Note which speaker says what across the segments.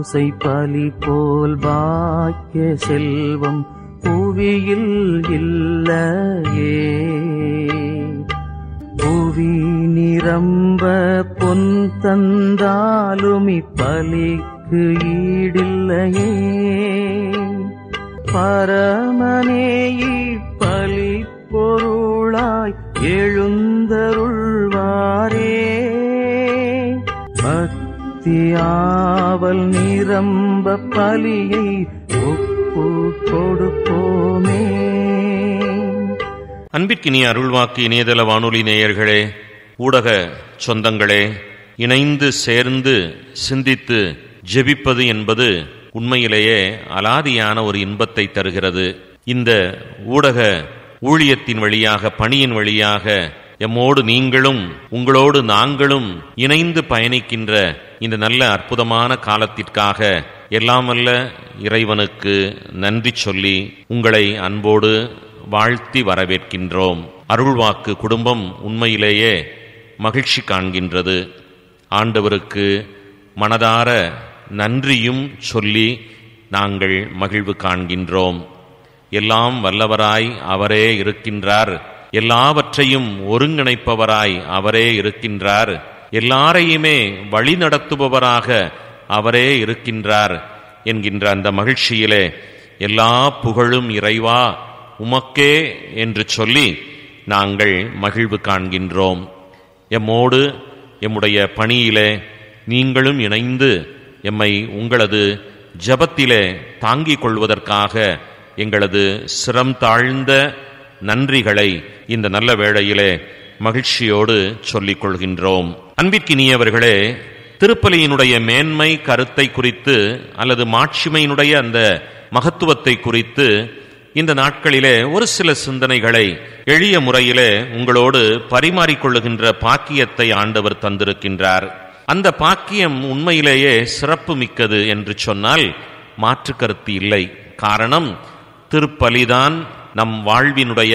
Speaker 1: பூசை பலி போல் பாக்கிய செல்வம் புவியில் இல்லையே புவி நிரம்ப பொன் தந்தாலும் இப்பலிக்கு ஈடில்லையே பரமனே இப்பலி பொருளாய் எழுந்தருள்வாரே பக்தியாவல் நிரம்ப பலியை ஒப்பு கொடுப்போமே
Speaker 2: அன்பிற்கினிய அருள்வாக்கு இணையதள வானொலி நேயர்களே ஊடக சொந்தங்களே இணைந்து சேர்ந்து சிந்தித்து ஜெபிப்பது என்பது உண்மையிலேயே அலாதியான ஒரு இன்பத்தை தருகிறது இந்த ஊடக ஊழியத்தின் வழியாக பணியின் வழியாக எம்மோடு நீங்களும் உங்களோடு நாங்களும் இணைந்து பயணிக்கின்ற இந்த நல்ல அற்புதமான காலத்திற்காக எல்லாம் வல்ல இறைவனுக்கு நன்றி சொல்லி உங்களை அன்போடு வாழ்த்தி வரவேற்கின்றோம் அருள்வாக்கு குடும்பம் உண்மையிலேயே மகிழ்ச்சி காண்கின்றது ஆண்டவருக்கு மனதார நன்றியும் சொல்லி நாங்கள் மகிழ்வு காண்கின்றோம் எல்லாம் வல்லவராய் அவரே இருக்கின்றார் எல்லாவற்றையும் ஒருங்கிணைப்பவராய் அவரே இருக்கின்றார் எல்லாரையுமே வழிநடத்துபவராக அவரே இருக்கின்றார் என்கின்ற அந்த மகிழ்ச்சியிலே எல்லா புகழும் இறைவா உமக்கே என்று சொல்லி நாங்கள் மகிழ்வு காண்கின்றோம் எம்மோடு எம்முடைய பணியிலே நீங்களும் இணைந்து எம்மை உங்களது ஜபத்திலே தாங்கிக் கொள்வதற்காக எங்களது சிரம் தாழ்ந்த நன்றிகளை இந்த நல்ல வேளையிலே மகிழ்ச்சியோடு சொல்லிக் கொள்கின்றோம் அன்பிற்கினியவர்களே திருப்பலியினுடைய மேன்மை கருத்தை குறித்து அல்லது மாட்சிமையினுடைய அந்த மகத்துவத்தை குறித்து இந்த நாட்களிலே ஒரு சில சிந்தனைகளை எளிய முறையிலே உங்களோடு பரிமாறிக்கொள்ளுகின்ற பாக்கியத்தை ஆண்டவர் தந்திருக்கின்றார் அந்த பாக்கியம் உண்மையிலேயே சிறப்பு மிக்கது என்று சொன்னால் மாற்று கருத்து இல்லை காரணம் திருப்பலிதான் நம் வாழ்வினுடைய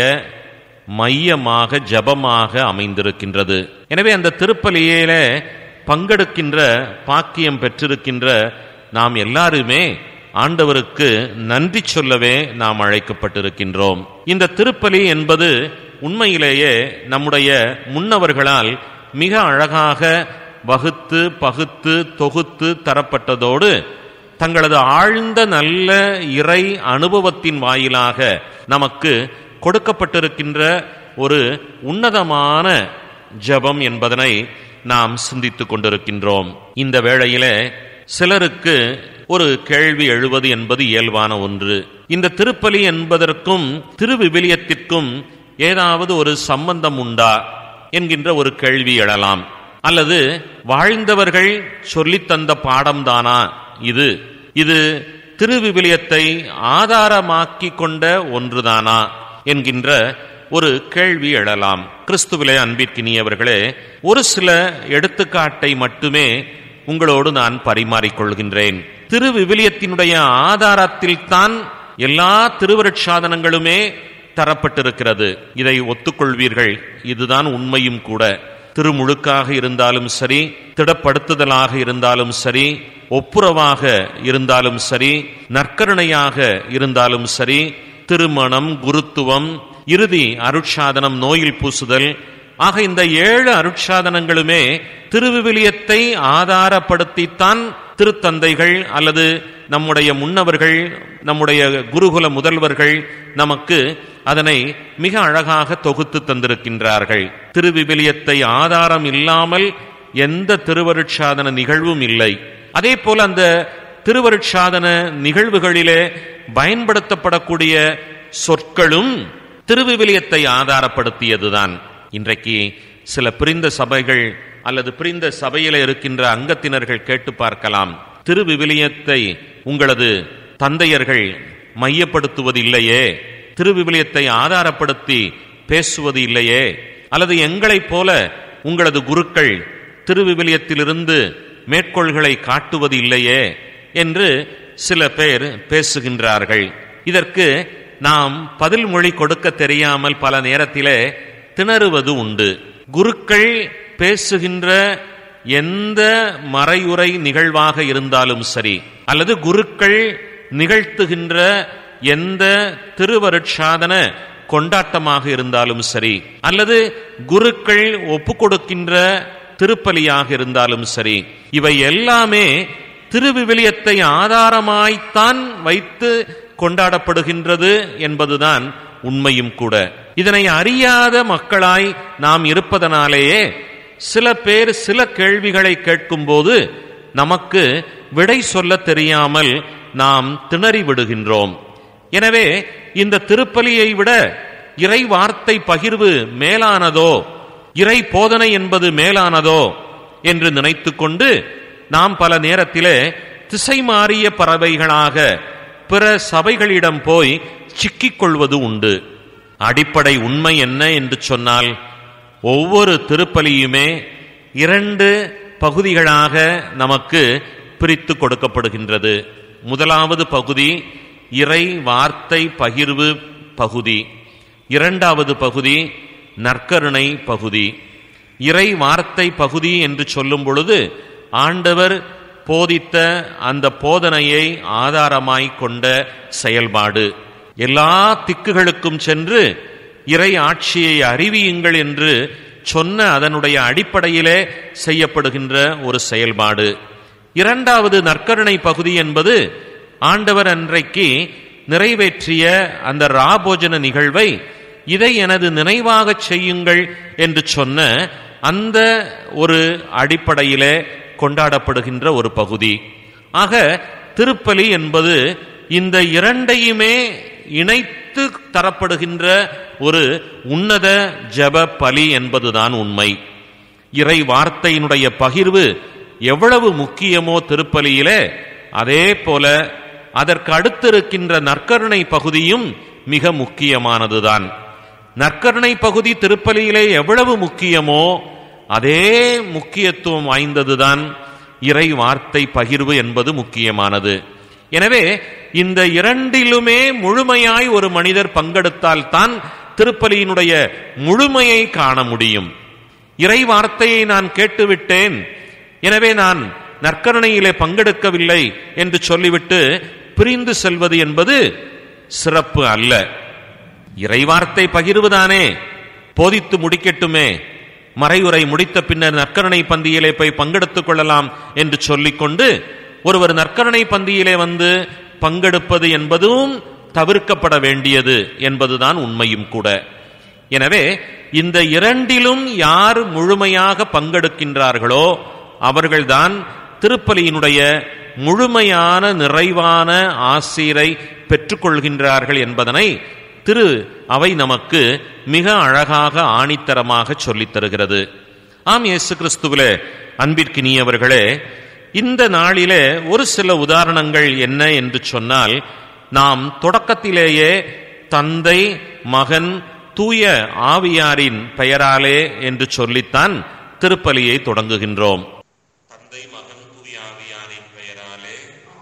Speaker 2: மையமாக ஜபமாக அமைந்திருக்கின்றது எனவே அந்த திருப்பலியிலே பங்கெடுக்கின்ற பாக்கியம் பெற்றிருக்கின்ற நாம் எல்லாருமே ஆண்டவருக்கு நன்றி சொல்லவே நாம் அழைக்கப்பட்டிருக்கின்றோம் இந்த திருப்பலி என்பது உண்மையிலேயே நம்முடைய முன்னவர்களால் மிக அழகாக வகுத்து பகுத்து தொகுத்து தரப்பட்டதோடு தங்களது ஆழ்ந்த நல்ல இறை அனுபவத்தின் வாயிலாக நமக்கு கொடுக்கப்பட்டிருக்கின்ற ஒரு உன்னதமான ஜபம் என்பதனை நாம் சிந்தித்துக் கொண்டிருக்கின்றோம் இந்த வேளையிலே சிலருக்கு ஒரு கேள்வி எழுவது என்பது இயல்பான ஒன்று இந்த திருப்பலி என்பதற்கும் திருவிவிலியத்திற்கும் ஏதாவது ஒரு சம்பந்தம் உண்டா என்கின்ற ஒரு கேள்வி எழலாம் அல்லது வாழ்ந்தவர்கள் சொல்லித் தந்த பாடம்தானா இது இது திருவிவிலியத்தை ஆதாரமாக்கி கொண்ட ஒன்றுதானா என்கின்ற ஒரு கேள்வி எழலாம் கிறிஸ்துவிலே அன்பிற்கினியவர்களே ஒரு சில எடுத்துக்காட்டை மட்டுமே உங்களோடு நான் பரிமாறிக்கொள்கின்றேன் திருவிவிலியத்தினுடைய ஆதாரத்தில் தான் எல்லா திருவருட்சாதனங்களுமே தரப்பட்டிருக்கிறது இதை ஒத்துக்கொள்வீர்கள் இதுதான் உண்மையும் கூட திருமுழுக்காக இருந்தாலும் சரி திடப்படுத்துதலாக இருந்தாலும் சரி ஒப்புரவாக இருந்தாலும் சரி நற்கருணையாக இருந்தாலும் சரி திருமணம் குருத்துவம் இறுதி அருட்சாதனம் நோயில் பூசுதல் ஆக இந்த ஏழு அருட்சாதனங்களுமே திருவிவிலியத்தை ஆதாரப்படுத்தித்தான் திருத்தந்தைகள் அல்லது நம்முடைய முன்னவர்கள் நம்முடைய குருகுல முதல்வர்கள் நமக்கு அதனை மிக அழகாக தொகுத்து தந்திருக்கின்றார்கள் திருவிவிலியத்தை ஆதாரம் இல்லாமல் எந்த திருவருட்சாதன நிகழ்வும் இல்லை அதே போல அந்த திருவருட்சாதன நிகழ்வுகளிலே பயன்படுத்தப்படக்கூடிய சொற்களும் திருவிவிலியத்தை ஆதாரப்படுத்தியதுதான் இன்றைக்கு சில பிரிந்த சபைகள் அல்லது பிரிந்த சபையில இருக்கின்ற அங்கத்தினர்கள் கேட்டு பார்க்கலாம் திருவிவிலியத்தை உங்களது தந்தையர்கள் மையப்படுத்துவதில்லையே திருவிவிலியத்தை ஆதாரப்படுத்தி பேசுவது இல்லையே அல்லது எங்களைப் போல உங்களது குருக்கள் திருவிவிலியத்திலிருந்து மேற்கோள்களை காட்டுவது இல்லையே என்று சில பேர் பேசுகின்றார்கள் இதற்கு நாம் பதில் மொழி கொடுக்க தெரியாமல் பல நேரத்திலே திணறுவது உண்டு குருக்கள் பேசுகின்ற எந்த மறையுறை நிகழ்வாக இருந்தாலும் சரி அல்லது குருக்கள் நிகழ்த்துகின்ற எந்த திருவருட்சாதன கொண்டாட்டமாக இருந்தாலும் சரி அல்லது குருக்கள் ஒப்பு கொடுக்கின்ற திருப்பலியாக இருந்தாலும் சரி இவை எல்லாமே திருவிவிலியத்தை ஆதாரமாய்த்தான் வைத்து கொண்டாடப்படுகின்றது என்பதுதான் உண்மையும் கூட இதனை அறியாத மக்களாய் நாம் இருப்பதனாலேயே சில பேர் சில கேள்விகளை கேட்கும்போது நமக்கு விடை சொல்ல தெரியாமல் நாம் திணறி விடுகின்றோம் எனவே இந்த திருப்பலியை விட இறை வார்த்தை பகிர்வு மேலானதோ இறை போதனை என்பது மேலானதோ என்று நினைத்துக்கொண்டு நாம் பல நேரத்திலே திசை மாறிய பறவைகளாக பிற சபைகளிடம் போய் சிக்கிக் கொள்வது உண்டு அடிப்படை உண்மை என்ன என்று சொன்னால் ஒவ்வொரு திருப்பலியுமே இரண்டு பகுதிகளாக நமக்கு பிரித்து கொடுக்கப்படுகின்றது முதலாவது பகுதி இறை வார்த்தை பகிர்வு பகுதி இரண்டாவது பகுதி நற்கருணை பகுதி இறை வார்த்தை பகுதி என்று சொல்லும் பொழுது ஆண்டவர் போதித்த அந்த போதனையை ஆதாரமாய் கொண்ட செயல்பாடு எல்லா திக்குகளுக்கும் சென்று இறை ஆட்சியை அறிவியுங்கள் என்று சொன்ன அதனுடைய அடிப்படையிலே செய்யப்படுகின்ற ஒரு செயல்பாடு இரண்டாவது நற்கருணை பகுதி என்பது ஆண்டவர் அன்றைக்கு நிறைவேற்றிய அந்த ராபோஜன நிகழ்வை இதை எனது நினைவாகச் செய்யுங்கள் என்று சொன்ன அந்த ஒரு அடிப்படையிலே கொண்டாடப்படுகின்ற ஒரு பகுதி ஆக திருப்பலி என்பது இந்த இரண்டையுமே இணைத்து தரப்படுகின்ற ஒரு உன்னத ஜப பலி என்பதுதான் உண்மை இறை வார்த்தையினுடைய பகிர்வு எவ்வளவு முக்கியமோ திருப்பலியிலே அதே போல அதற்கு அடுத்திருக்கின்ற நற்கருணை பகுதியும் மிக முக்கியமானதுதான் நற்கருணை பகுதி திருப்பலியிலே எவ்வளவு முக்கியமோ அதே முக்கியத்துவம் வாய்ந்ததுதான் இறை வார்த்தை பகிர்வு என்பது முக்கியமானது எனவே இந்த இரண்டிலுமே முழுமையாய் ஒரு மனிதர் பங்கெடுத்தால் தான் திருப்பலியினுடைய முழுமையை காண முடியும் இறை வார்த்தையை நான் கேட்டுவிட்டேன் எனவே நான் நற்கருணையிலே பங்கெடுக்கவில்லை என்று சொல்லிவிட்டு பிரிந்து செல்வது என்பது சிறப்பு அல்ல இறைவார்த்தை பகிர்வுதானே போதித்து முடிக்கட்டுமே மறையுறை முடித்த பின்னர் நற்கருணை பந்தியிலே போய் பங்கெடுத்துக் கொள்ளலாம் என்று சொல்லிக்கொண்டு ஒருவர் நற்கருணை பந்தியிலே வந்து பங்கெடுப்பது என்பதும் தவிர்க்கப்பட வேண்டியது என்பதுதான் உண்மையும் கூட எனவே இந்த இரண்டிலும் யார் முழுமையாக பங்கெடுக்கின்றார்களோ அவர்கள்தான் திருப்பலியினுடைய முழுமையான நிறைவான ஆசீரை பெற்றுக்கொள்கின்றார்கள் என்பதனை திரு அவை நமக்கு மிக அழகாக ஆணித்தரமாக சொல்லித் தருகிறது ஆம் இயேசு கிறிஸ்துவிலே அன்பிற்கினியவர்களே இந்த நாளிலே ஒரு சில உதாரணங்கள் என்ன என்று சொன்னால் நாம் தொடக்கத்திலேயே தந்தை மகன் தூய ஆவியாரின் பெயராலே என்று சொல்லித்தான் திருப்பலியை தொடங்குகின்றோம் தந்தை மகன் தூய ஆவியாரின் பெயராலே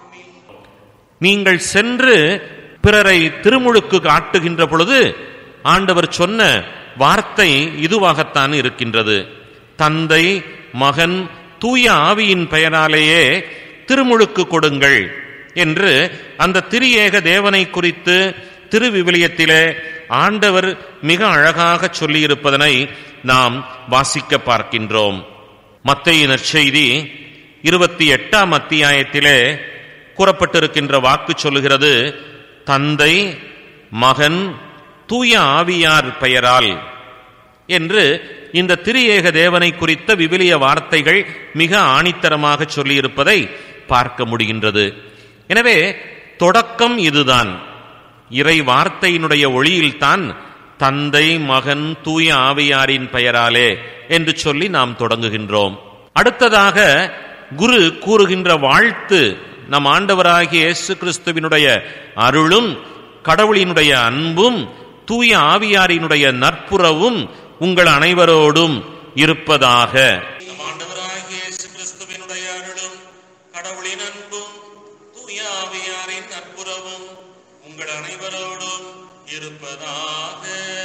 Speaker 2: நீங்கள் சென்று பிறரை திருமுழுக்கு காட்டுகின்ற பொழுது ஆண்டவர் சொன்ன வார்த்தை இதுவாகத்தான் இருக்கின்றது தந்தை மகன் தூய ஆவியின் பெயராலேயே திருமுழுக்கு கொடுங்கள் என்று அந்த திரியேக தேவனை குறித்து திருவிவிலியத்திலே ஆண்டவர் மிக அழகாக சொல்லியிருப்பதனை நாம் வாசிக்க பார்க்கின்றோம் மத்தையின் நற்செய்தி இருபத்தி எட்டாம் அத்தியாயத்திலே கூறப்பட்டிருக்கின்ற வாக்கு சொல்லுகிறது தந்தை மகன் தூய ஆவியார் பெயரால் என்று இந்த திரியேக தேவனை குறித்த விவிலிய வார்த்தைகள் மிக ஆணித்தரமாக சொல்லியிருப்பதை பார்க்க முடிகின்றது எனவே தொடக்கம் இதுதான் இறை வார்த்தையினுடைய ஒளியில்தான் தந்தை மகன் தூய ஆவியாரின் பெயராலே என்று சொல்லி நாம் தொடங்குகின்றோம் அடுத்ததாக குரு கூறுகின்ற வாழ்த்து நம் ஆண்டவராகிய இயேசு கிறிஸ்துவினுடைய அருளும் கடவுளினுடைய அன்பும் தூய ஆவியாரினுடைய நட்புறவும் உங்கள் அனைவரோடும் இருப்பதாக நம் ஆண்டவராகிய இயேசு கிறிஸ்துவினுடைய அருளும் கடவுளின் அன்பும் தூய ஆவியாரின் நட்புறவும் உங்கள் அனைவரோடும் இருப்பதாக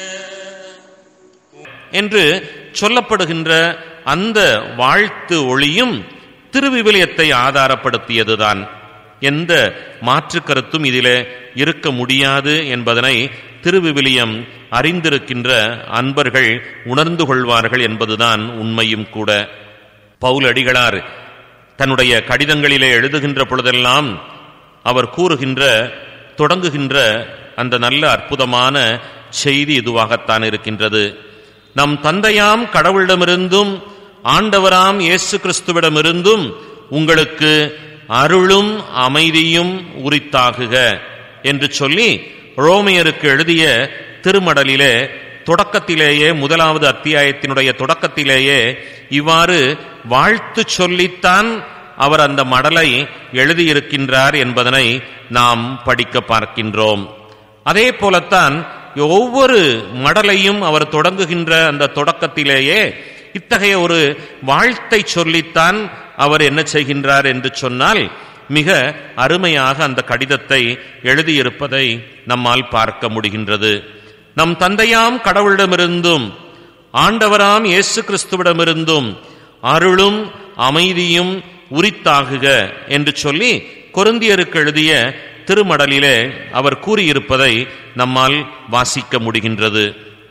Speaker 2: என்று சொல்லப்படுகின்ற அந்த வாழ்த்து ஒளியும் திருவிவிலியத்தை ஆதாரப்படுத்தியதுதான் எந்த மாற்று கருத்தும் இதிலே இருக்க முடியாது என்பதனை திருவிவிலியம் அறிந்திருக்கின்ற அன்பர்கள் உணர்ந்து கொள்வார்கள் என்பதுதான் உண்மையும் கூட பவுலடிகளார் தன்னுடைய கடிதங்களிலே எழுதுகின்ற பொழுதெல்லாம் அவர் கூறுகின்ற தொடங்குகின்ற அந்த நல்ல அற்புதமான செய்தி இதுவாகத்தான் இருக்கின்றது நம் தந்தையாம் கடவுளிடமிருந்தும் ஆண்டவராம் இயேசு கிறிஸ்துவிடமிருந்தும் உங்களுக்கு அருளும் அமைதியும் உரித்தாகுக என்று சொல்லி ரோமையருக்கு எழுதிய திருமடலிலே தொடக்கத்திலேயே முதலாவது அத்தியாயத்தினுடைய தொடக்கத்திலேயே இவ்வாறு வாழ்த்து சொல்லித்தான் அவர் அந்த மடலை எழுதியிருக்கின்றார் என்பதனை நாம் படிக்க பார்க்கின்றோம் அதே போலத்தான் ஒவ்வொரு மடலையும் அவர் தொடங்குகின்ற அந்த தொடக்கத்திலேயே இத்தகைய ஒரு வாழ்த்தை சொல்லித்தான் அவர் என்ன செய்கின்றார் என்று சொன்னால் மிக அருமையாக அந்த கடிதத்தை எழுதியிருப்பதை நம்மால் பார்க்க முடிகின்றது நம் தந்தையாம் கடவுளிடமிருந்தும் ஆண்டவராம் இயேசு கிறிஸ்துவிடமிருந்தும் அருளும் அமைதியும் உரித்தாகுக என்று சொல்லி கொருந்தியருக்கு எழுதிய திருமடலிலே அவர் கூறியிருப்பதை நம்மால் வாசிக்க முடிகின்றது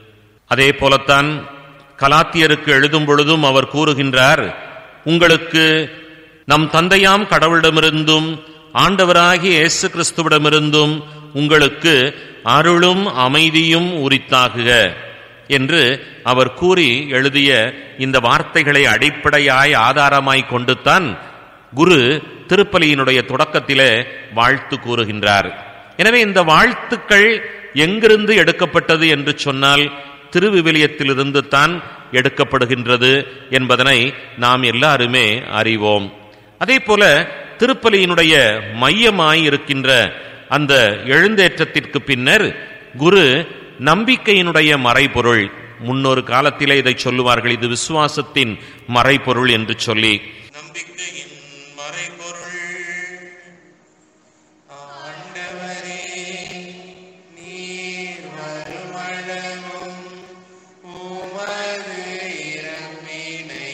Speaker 2: அதே போலத்தான் கலாத்தியருக்கு எழுதும் பொழுதும் அவர் கூறுகின்றார் உங்களுக்கு நம் தந்தையாம் கடவுளிடமிருந்தும் ஆண்டவராகிய இயேசு கிறிஸ்துவிடமிருந்தும் உங்களுக்கு அருளும் அமைதியும் உரித்தாகுக என்று அவர் கூறி எழுதிய இந்த வார்த்தைகளை அடிப்படையாய் ஆதாரமாய் கொண்டுத்தான் குரு திருப்பலியினுடைய தொடக்கத்திலே வாழ்த்து கூறுகின்றார் எனவே இந்த வாழ்த்துக்கள் எங்கிருந்து எடுக்கப்பட்டது என்று சொன்னால் திருவிவிலியத்திலிருந்து தான் எடுக்கப்படுகின்றது என்பதனை நாம் எல்லாருமே அறிவோம் அதே போல திருப்பலியினுடைய மையமாய் இருக்கின்ற அந்த எழுந்தேற்றத்திற்கு பின்னர் குரு நம்பிக்கையினுடைய மறைபொருள் முன்னொரு காலத்திலே இதை சொல்லுவார்கள் இது விசுவாசத்தின் மறைபொருள் என்று சொல்லி
Speaker 3: நம்பிக்கையின் மறைபொருள் ஆண்டவரே நீர் வருமளவும் உமது இறப்பினை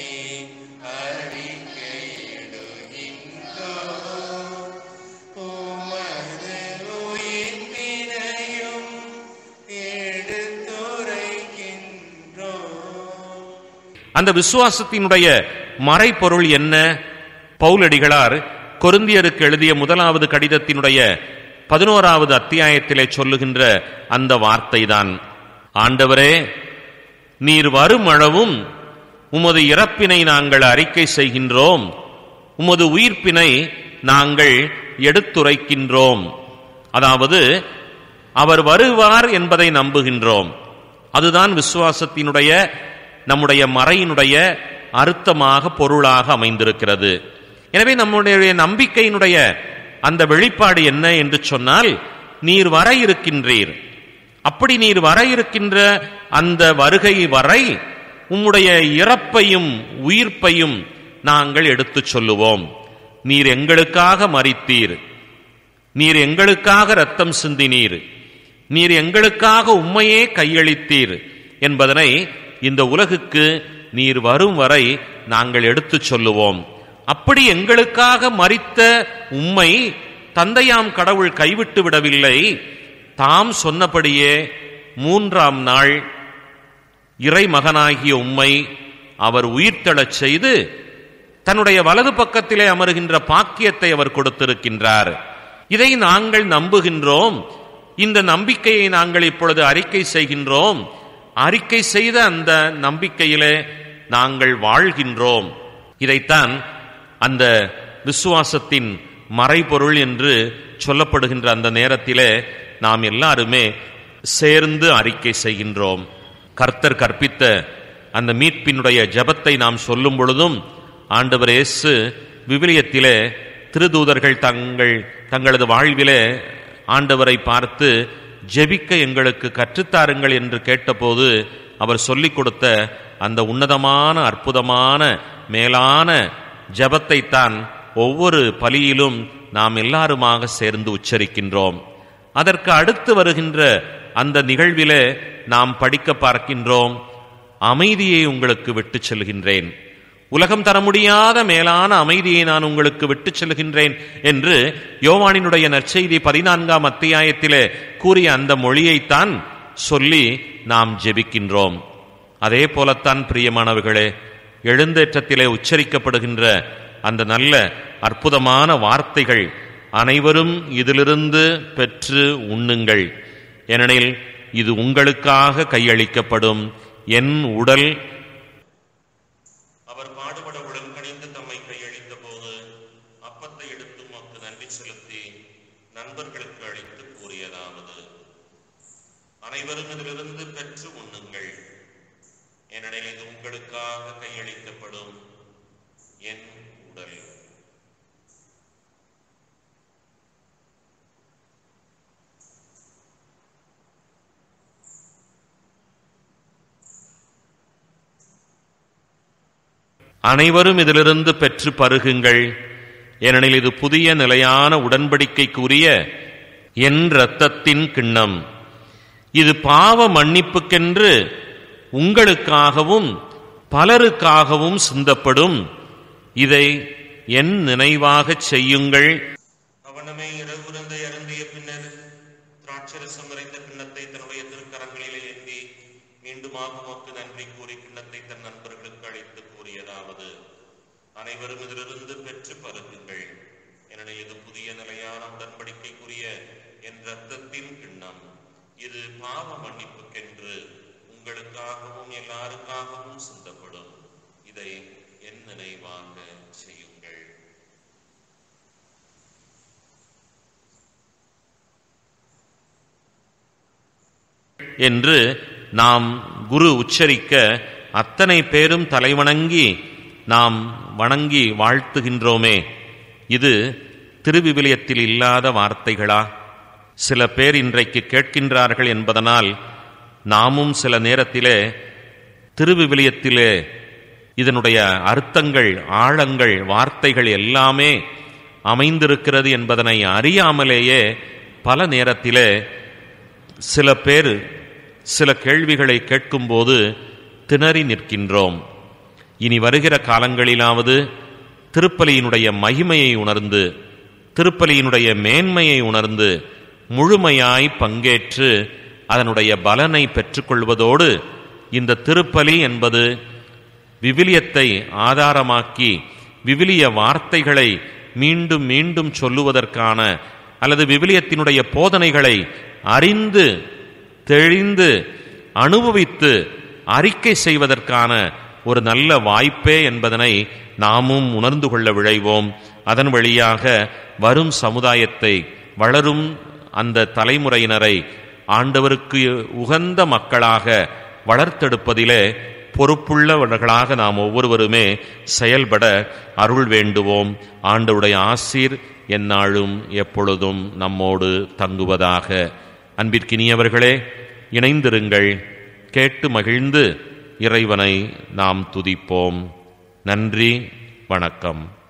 Speaker 3: அறிக்கையிடுகின்றோம் உமது உயிர்ப்பினையும் எடுத்துரைக்கின்றோம்
Speaker 2: அந்த விசுவாசத்தினுடைய மறைபொருள் என்ன பவுலடிகளார் கொருந்தியருக்கு எழுதிய முதலாவது கடிதத்தினுடைய பதினோராவது அத்தியாயத்திலே சொல்லுகின்ற அந்த வார்த்தைதான் ஆண்டவரே நீர் வரும் அளவும் உமது இறப்பினை நாங்கள் அறிக்கை செய்கின்றோம் உமது உயிர்ப்பினை நாங்கள் எடுத்துரைக்கின்றோம் அதாவது அவர் வருவார் என்பதை நம்புகின்றோம் அதுதான் விசுவாசத்தினுடைய நம்முடைய மறையினுடைய அர்த்தமாக பொருளாக அமைந்திருக்கிறது எனவே நம்முடைய நம்பிக்கையினுடைய அந்த வெளிப்பாடு என்ன என்று சொன்னால் நீர் வர இருக்கின்றீர் அப்படி நீர் வர இருக்கின்ற அந்த வருகை வரை உம்முடைய இறப்பையும் உயிர்ப்பையும் நாங்கள் எடுத்துச் சொல்லுவோம் நீர் எங்களுக்காக மரித்தீர் நீர் எங்களுக்காக ரத்தம் சிந்தினீர் நீர் எங்களுக்காக உம்மையே கையளித்தீர் என்பதனை இந்த உலகுக்கு நீர் வரும் வரை நாங்கள் எடுத்துச் சொல்லுவோம் அப்படி எங்களுக்காக மரித்த உம்மை தந்தையாம் கடவுள் கைவிட்டு விடவில்லை தாம் சொன்னபடியே மூன்றாம் நாள் இறைமகனாகிய உம்மை அவர் உயிர்த்தெழச் செய்து தன்னுடைய வலது பக்கத்திலே அமருகின்ற பாக்கியத்தை அவர் கொடுத்திருக்கின்றார் இதை நாங்கள் நம்புகின்றோம் இந்த நம்பிக்கையை நாங்கள் இப்பொழுது அறிக்கை செய்கின்றோம் அறிக்கை செய்த அந்த நம்பிக்கையிலே நாங்கள் வாழ்கின்றோம் இதைத்தான் அந்த விசுவாசத்தின் மறைபொருள் என்று சொல்லப்படுகின்ற அந்த நேரத்திலே நாம் எல்லாருமே சேர்ந்து அறிக்கை செய்கின்றோம் கர்த்தர் கற்பித்த அந்த மீட்பினுடைய ஜெபத்தை நாம் சொல்லும் பொழுதும் ஆண்டவர் இயேசு விவிலியத்திலே திருதூதர்கள் தங்கள் தங்களது வாழ்விலே ஆண்டவரை பார்த்து ஜெபிக்க எங்களுக்கு கற்றுத்தாருங்கள் என்று கேட்டபோது அவர் சொல்லிக் கொடுத்த அந்த உன்னதமான அற்புதமான மேலான ஜெபத்தை தான் ஒவ்வொரு பலியிலும் நாம் எல்லாருமாக சேர்ந்து உச்சரிக்கின்றோம் அதற்கு அடுத்து வருகின்ற அந்த நிகழ்விலே நாம் படிக்க பார்க்கின்றோம் அமைதியை உங்களுக்கு விட்டுச் செல்கின்றேன் உலகம் தர முடியாத மேலான அமைதியை நான் உங்களுக்கு விட்டுச் செல்கின்றேன் என்று யோவானினுடைய நற்செய்தி பதினான்காம் அத்தியாயத்திலே கூறிய அந்த மொழியைத்தான் சொல்லி நாம் ஜெபிக்கின்றோம் அதே போலத்தான் பிரியமானவர்களே எழுந்தேற்றத்திலே உச்சரிக்கப்படுகின்ற அந்த நல்ல அற்புதமான வார்த்தைகள் அனைவரும் இதிலிருந்து பெற்று உண்ணுங்கள் ஏனெனில் இது உங்களுக்காக கையளிக்கப்படும் என் உடல்
Speaker 4: அவர் பாடுபட உடன் கணிந்து தம்மை கையளித்த போது அப்பத்தை எடுத்து உமக்கு நன்றி செலுத்தி நண்பர்களுக்கு அளித்து கூறியதாவது அனைவரும் இதிலிருந்து பெற்று உண்ணுங்கள் ஏனெனில் இது உங்களுக்காக கையளிக்கப்படும் என் உடல்
Speaker 2: அனைவரும் இதிலிருந்து பெற்று பருகுங்கள் ஏனெனில் இது புதிய நிலையான உடன்படிக்கைக்குரிய என் இரத்தத்தின் கிண்ணம் இது பாவ மன்னிப்புக்கென்று உங்களுக்காகவும் பலருக்காகவும் சிந்தப்படும் இதை என் நினைவாகச் செய்யுங்கள்
Speaker 4: அவனமே இரவுறந்தை அருந்திய பின்னர் திராட்சரசம் நிறைந்த கிண்ணத்தை தன்னுடைய திருக்கரங்களிலே ஏந்தி மீண்டுமாக உமக்கு நன்றி கூறி கிண்ணத்தை தன் நண்பர்களுக்கு அழைத்து கூறியதாவது அனைவரும் இதிலிருந்து பெற்று பருகுங்கள் ஏனெனில் இது புதிய நிலையான உடன்படிக்கைக்குரிய என் இரத்தத்தின் கிண்ணம் இது பாவ மன்னிப்புக்கென்று உங்களுக்காகவும் எல்லாருக்காகவும் சிந்தப்படும் இதை என் நினைவாக செய்யுங்கள்
Speaker 2: என்று நாம் குரு உச்சரிக்க அத்தனை பேரும் தலைவணங்கி நாம் வணங்கி வாழ்த்துகின்றோமே இது திருவிவிலியத்தில் இல்லாத வார்த்தைகளா சில பேர் இன்றைக்கு கேட்கின்றார்கள் என்பதனால் நாமும் சில நேரத்திலே திருவிவிலியத்திலே இதனுடைய அர்த்தங்கள் ஆழங்கள் வார்த்தைகள் எல்லாமே அமைந்திருக்கிறது என்பதனை அறியாமலேயே பல நேரத்திலே சில பேர் சில கேள்விகளை கேட்கும்போது திணறி நிற்கின்றோம் இனி வருகிற காலங்களிலாவது திருப்பலியினுடைய மகிமையை உணர்ந்து திருப்பலியினுடைய மேன்மையை உணர்ந்து முழுமையாய் பங்கேற்று அதனுடைய பலனை பெற்றுக்கொள்வதோடு இந்த திருப்பலி என்பது விவிலியத்தை ஆதாரமாக்கி விவிலிய வார்த்தைகளை மீண்டும் மீண்டும் சொல்லுவதற்கான அல்லது விவிலியத்தினுடைய போதனைகளை அறிந்து தெளிந்து அனுபவித்து அறிக்கை செய்வதற்கான ஒரு நல்ல வாய்ப்பே என்பதனை நாமும் உணர்ந்து கொள்ள விழைவோம் அதன் வழியாக வரும் சமுதாயத்தை வளரும் அந்த தலைமுறையினரை ஆண்டவருக்கு உகந்த மக்களாக வளர்த்தெடுப்பதிலே பொறுப்புள்ளவர்களாக நாம் ஒவ்வொருவருமே செயல்பட அருள் வேண்டுவோம் ஆண்டவுடைய ஆசீர் எந்நாளும் எப்பொழுதும் நம்மோடு தங்குவதாக அன்பிற்கினியவர்களே இணைந்திருங்கள் கேட்டு மகிழ்ந்து இறைவனை நாம் துதிப்போம் நன்றி வணக்கம்